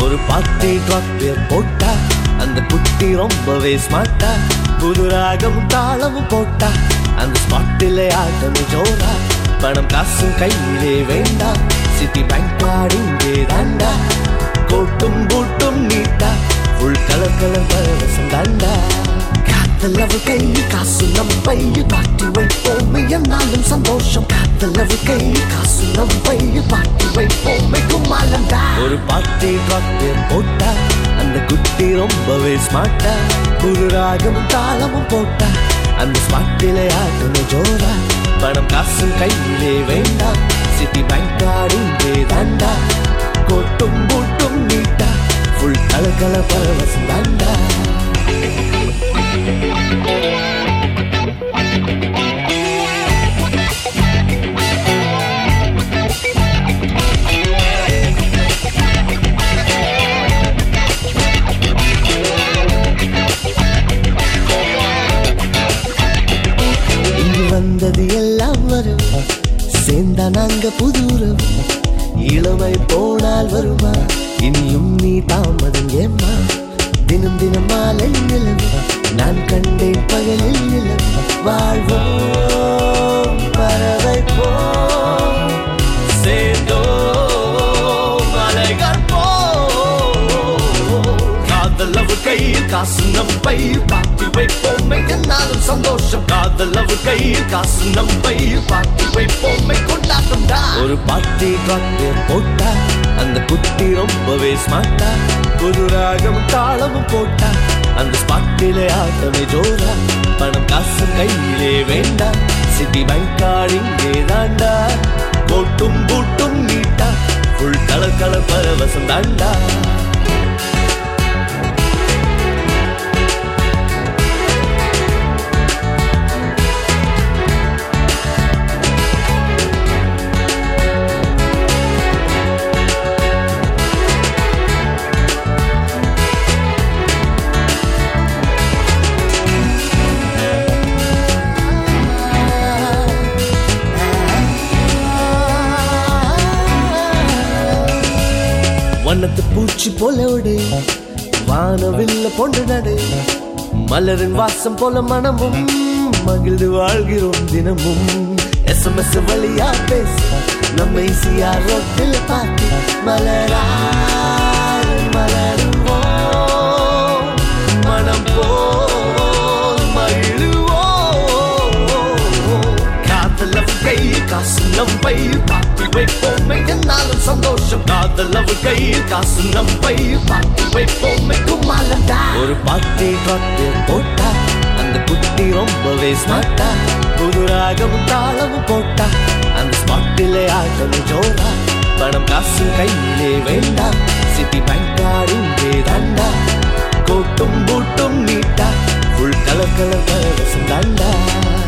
ஒரு பாட்டி ட்ராக்டர் போட்டா அந்த குட்டி ரொம்பவே ஸ்மார்ட்டா புது ராகமும் தாளமும் போட்டா அந்த ஸ்பாட்டிலே ஆட்டம் ஜோரா பணம் காசும் கையிலே வேண்டாம் சிட்டி பேங்க் கார்டு இங்கே தாண்டா கோட்டும் பூட்டும் நீட்டா ஃபுல் கலர் கலர் பரவசம் தாண்டா காத்தலவு கை காசு நம் பையில் பாட்டி வைப்போம் என்னாலும் சந்தோஷம் காத்தலவு கை காசு நம் பையில் பாட்டி வைப்போம் கும்மாலண்டா ஒரு பாட்டி ட்ராக்டர் போட்டா அந்த குட்டி ரொம்பவே ஸ்மார்ட்டா புது ராகமும் தாளமும் போட்டா அந்த ஸ்மார்ட்டிலே ஆட்டணும் ஜோரா பணம் காசு கையிலே வேண்டாம் சிட்டி பேங்க் கார்டு இங்கே தாண்டா கொட்டும் பூட்டும் நீட்டா ஃபுல் கலக்கல பரவசம் தாண்டா இங்கு வந்தது எல்லாம் வரும் சேர்ந்தா நாங்க புதுரம் இளமை போனால் வருமா இனியும் நீ தாமதம் ஏம்மா தினம் தினம் மாலை நிலவு நான் கண்டேன் பகலில் நிலவு வாழ்வோம் பறவை போம் சேர்ந்தோம் அலைகள் போம் காதலவு கையில் காசு நம் பையில் பாட்டி வைப்போமே என்னாலும் சந்தோஷம் காதலவு கையில் காசு நம் பையில் பாட்டி வைப்போமே கொண்டாட்டம் ஒரு பாட்டி ட்ராக்டர் போட்டா அந்த குட்டி ரொம்பவே ஸ்மார்ட்டா புது ராகமும் தாளமும் போட்டா அந்த ஸ்பாட்டிலே ஆட்டமே ஜோரா பணம் காசு கையிலே வேண்டாம் சிட்டி பேங்க் கார்டு இங்கே தாண்டா போட்டும் பூட்டும் நீட்டா ஃபுல் கலர் கலர் பரவசம் தாண்டா வண்ணத்து பூச்சி போலோடு வானவில்ல பொண்டு நடு மலரின் வாசம் போல மனமும் மகிழ்ந்து வாழ்கிறோம் தினமும் எஸ்எம்எஸ் வழியா பேச நம்ம ஈஸியா ரோட்டில் பார்த்து மலராய் மலருவோம் மனம் போல் மகிழுவோம் காதலவு கையில் காசு நம் பையில் பாட்டி வைப்போமே என்னாலும் சந்தோஷம் காதலவு கையில் காசு நம் பையில் பாட்டி வைப்போமே கும்மாலண்டா ஒரு பாட்டி ட்ராக்டர் போட்டா அந்த குட்டி ரொம்பவே ஸ்மார்ட்டா புது ராகமும் தாளமும் போட்டா அந்த ஸ்பாட்டிலே ஆட்டணும் ஜோரா பணம் காசு கையிலே வேண்டாம் சிட்டி பேங்க் கார்டு இங்கே தாண்டா கோட்டும் பூட்டும் நீட்டா ஃபுல் கலர் கலர் பரவசம் தாண்டா